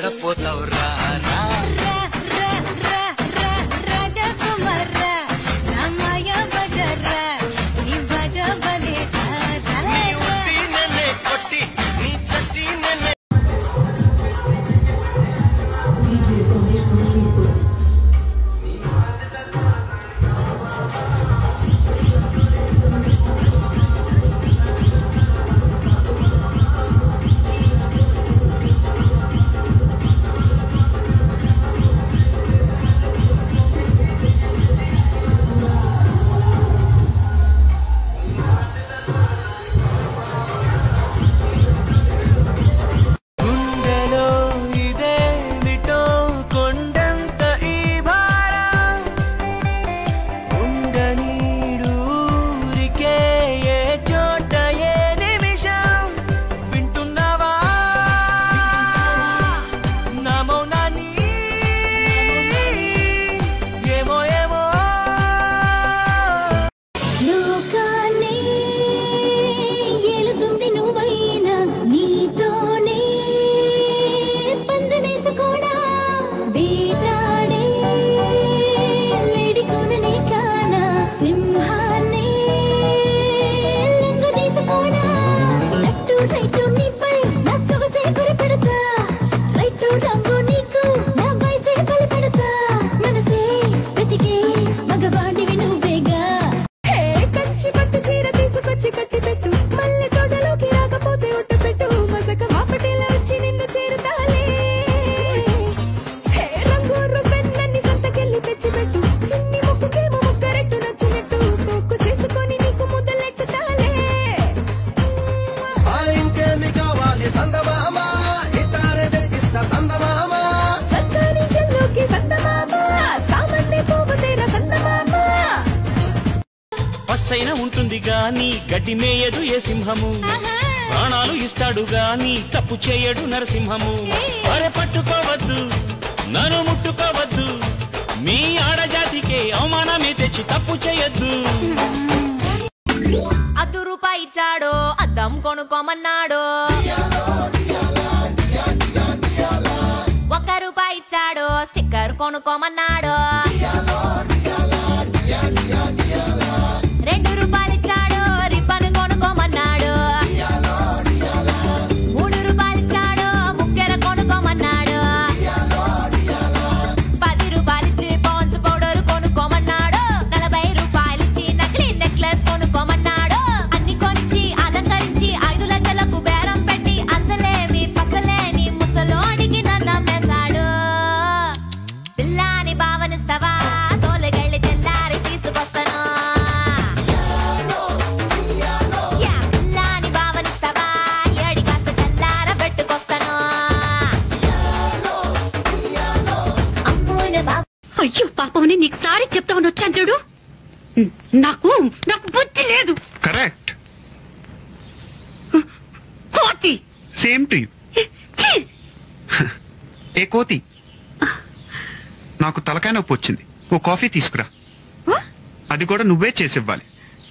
ఎక్కడ పోతావు రా రా. నీ ఉట్టి నన్నే కొట్టి నీ చట్టి నన్నే గుండెలో ఇదే మిటో కొండంత ఈ భారం ఉండనీడూరికే ఏ చోట ఏ నిమిషం వింటున్నావా నా మౌనాన్ని ఏమో ఏమో లోకాన్ని ఏలుతుంది నువ్వైనా నీతోనే పందెమేసుకోనా వేటాడే లేడికోననే కానా సింహాన్ని లెంగ తీసుకోనా లట్టు రైటు నీపై నా సొగసే గురిపెడతా రైటు రంగు నీకు నా వయసే బలిపెడతా మనసే వెతికే మగవాడివి నువ్వేగా హే కంచి పట్టు చీర తీసుకొచ్చి కట్టి పెట్టు మల్లె తోటలోకి రాకపోతే ఒట్టు పెట్టు మసక మాపటిలో వచ్చి నిన్ను చేరుతాలే హే రంగూరు పెన్నన్ని సంతకెళ్ళి తెచ్చి పెట్టు చిన్ని ముక్కుకేమో ముక్కరెట్టు నచ్చినట్టు సోకు చేసుకొని నీకు ముద్దలెట్టుతాలే ఇంకేమి కావాలి సందమామ ఇట్టారే తెచ్చిస్తా సందమామ సత్తాని చెల్లోకి సందమామ సామాన్య పోవు తేరా సందమామ పస్తైన ఉంటుంది గాని గడ్డి మేయదు ఏ సింహము ప్రాణాలు ఇస్తాడు గాని తప్పు చేయడు నరసింహము అరే పట్టుకోవద్దు నన్ను ముట్టుకోవద్దు మీ ఆడజాతికే అవమానమే తెచ్చి తప్పు చేయొద్దు అద్దు రూపాయి ఇచ్చాడు అద్దం కొనుక్కోమన్నాడు ఒక్క రూపాయి ఇచ్చాడు స్టిక్కర్ కొనుక్కోమన్నాడు రెండు రూపాయలు ఇచ్చాడు రిబ్బన్ కొనుక్కోమన్నాడు మూడు రూపాయలు ఇచ్చాడు ముక్కెర కొనుక్కోమన్నాడు పది రూపాయలు ఇచ్చి పాన్స్ పౌడర్ కొనుక్కోమన్నాడు నలభై రూపాయలు ఇచ్చి నకిలీ నెక్లెస్ కొనుక్కోమన్నాడు అన్ని కొనిచ్చి అలంకరించి ఐదు లక్షలకు బేరం పెట్టి అసలేమి పసలేని ముసలోడికి నన్ను అమ్మేశాడు పిల్లాని భావనిస్తావా తోలగళ్ళి తెల్లారి తీసుకొస్తాను యా, పిల్లాని భావనిస్తావా ఏడి కాస్త తెల్లార పెట్టుకొస్తాను అమ్మోన బాబు అయ్యో పాపమని నీకు సారి చెప్తామని వచ్చాను చూడు నాకు నాకు బుద్ధి లేదు కరెక్ట్ కోతి సేమ్ టు యూ ఛీ! ఏ కోతి నాకు తలకాయ నొప్పి వచ్చింది ఓ కాఫీ తీసుకురా అది కూడా నువ్వే చేసివ్వాలి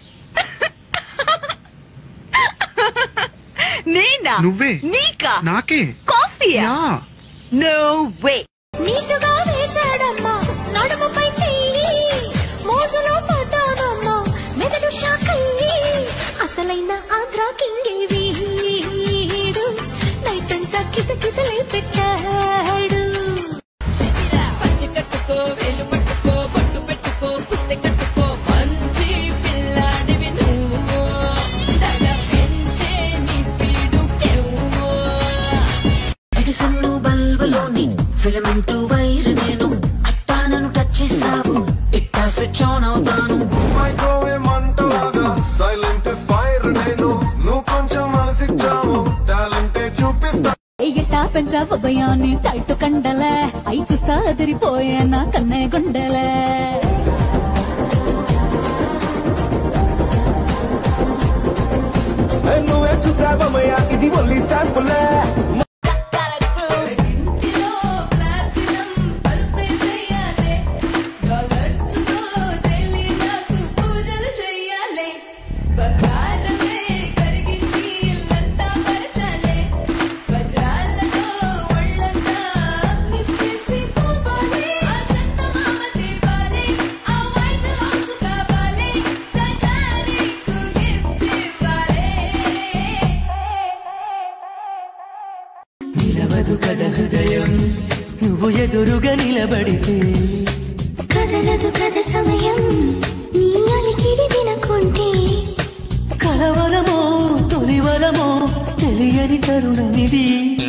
నేనా నువ్వే నీకా నాకే కాఫీయా యా నో వే నీటుగా వేశాడమ్మా నడుముపై చెయ్యి మోజులో పడ్డానమ్మా మెదడు షాకయ్యి అసలైన ఆంధ్ర కింగే వీడు నైట్ అంతా కిత కితలే పెట్టాడు పంచె కట్టుకో వేలు పట్టుకో పట్టు పెట్టుకో పుస్తె కట్టుకో మంచి పిల్లాడివి నువ్వు దడ పెంచే నీ స్పీడు కెవ్వు ఎడిసన్ బల్బులోని ఫిలమెంట్ వైర్ నేను అట్టా నన్ను టచ్ చేసావు ఇట్టా స్విచ్ ఆన్ అవుతాను మైక్రోవేవ్ మంటలాగా సైలెంట్ ఫైర్ నేను నువ్వు కొంచెం మనసిచ్చావు టాలెంటే చూపిస్తా ఎయ్యటా పెంచా ఉదయాన్ని టైట్ కండలే అయి చూస్తా అదిరిపోయే నా కన్నే గుండెలే నువ్వే చూసావమ్మయ్యా ఇది ఓన్లీ శాంపులే ఇంటిలో ప్లాటినం పరుపే చేయాలి డాలర్స్ తో డైలీ నాకు పూజలు చెయ్యాలి బంగారమే కరిగించి ఇల్లంతా పరచాలి వజ్రాలతో ఒళ్ళంతా నువ్వు ఎదురుగా నిలబడితే కదలదు కథ సమయం నీ అలికిడి వినకుంటే కలవరమో తొలివరమో తెలియని తరుణమిది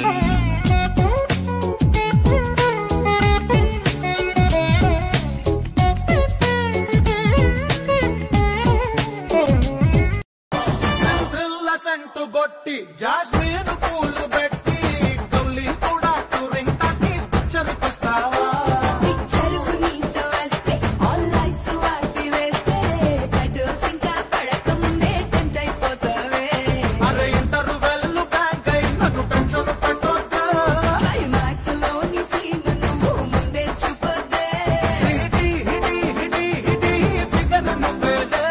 థ్రిల్ల సెంటు గొట్టి జాస్మిన్ పూలు పెట్టి కౌలి కూడా టూరింగ్టాకి పిచ్చరిపిస్తావా చెరుకు నీతో వస్తే ఆల్ లైట్స్ వాటి వేస్తే టైటిల్స్ ఇంకా పడకముందే టెంప్ట్ అయిపోతావే అరే ఇంటర్ వెల్లు బ్యాంక్ అయి నన్ను టెన్షన్ పెట్టొద్దు క్లైమాక్స్ లోని సీన్ నువ్వు ముందే చూపొద్దే హిడి హిడి హిడి హిడి ఫిగర్ నువ్వేలే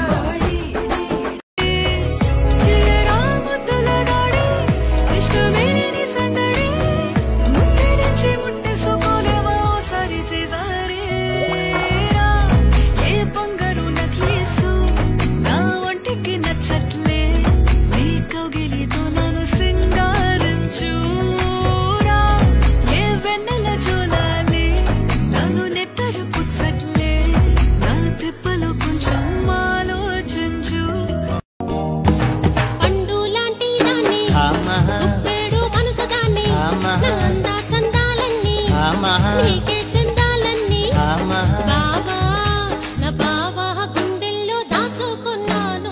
తిప్పలు కొంచెం ఆలోచించు పండు లాంటి దాన్ని ఉప్పేడు మనసు దాన్ని నా అందా చందాలన్నీ నీకే చందాలన్నీ బావా నా బావా గుండెల్లో దాచుకున్నాను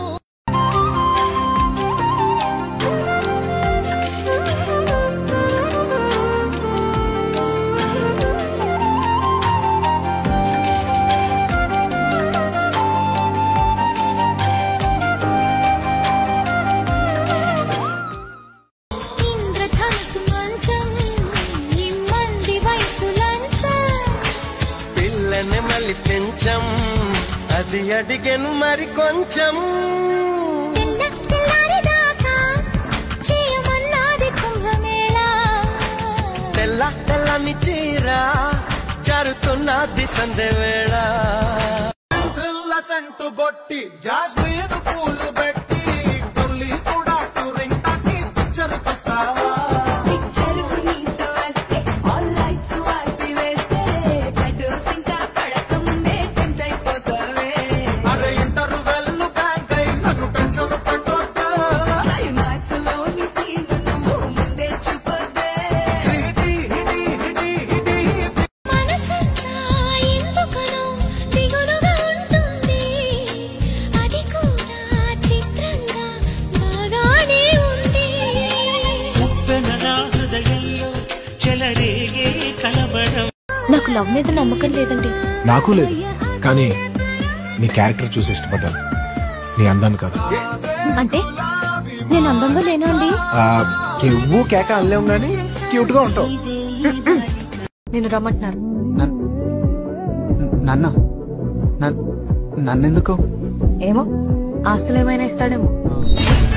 ఇంద్రధనుసు మంచం నిమ్మంది వయసు లంచం పిల్లని మళ్ళీ పెంచం అది అడిగను మరి కొంచెం తెల్ల తెల్లారిదాకా చేయమన్నది కుంభమేళా తెల్ల తెల్లని చీర జరుగుతున్నది సందే వేళ థ్రిల్ల సెంటు గొట్టి జాస్మిన్ పూలు పెట్టి కౌలి కూడా టూరింగ్టాకి పిచ్చరిపిస్తావా చెరుకు నీతో వస్తే ఆల్ లైట్స్ వాటి వేస్తే టైటిల్స్ ఇంకా పడకముందే టెంప్ట్ అయిపోతావే అరే ఇంటర్ వెల్లు బ్యాంక్ అయి నన్ను టెన్షన్ పెట్టొద్దు క్లైమాక్స్ లోని సీన్ నువ్వు ముందే చూపొద్దే హిడి హిడి హిడి హిడి మనసంతా ఎందుకనో దిగులుగా ఉంటుంది అది కూడా చిత్రంగా బాగానే ఉంది ఉప్పెన నా హృదయంలో చెలరేగే కలవరం నాకు లవ్ మీద నమ్మకం లేదండి నాకు లేదు కానీ నీ క్యారెక్టర్ చూసి ఇష్టపడ్డాను నీ అందాన్ని కాదు అంటే నేను అందంగా లేనా అండి ఆ, కెవ్వు కేక అనలేం కానీ క్యూట్ గా ఉంటావు నేను రమ్మంటున్నాను నాన్న నన్నెందుకు ఏమో ఆస్తులు ఏమైనా ఇస్తాడేమో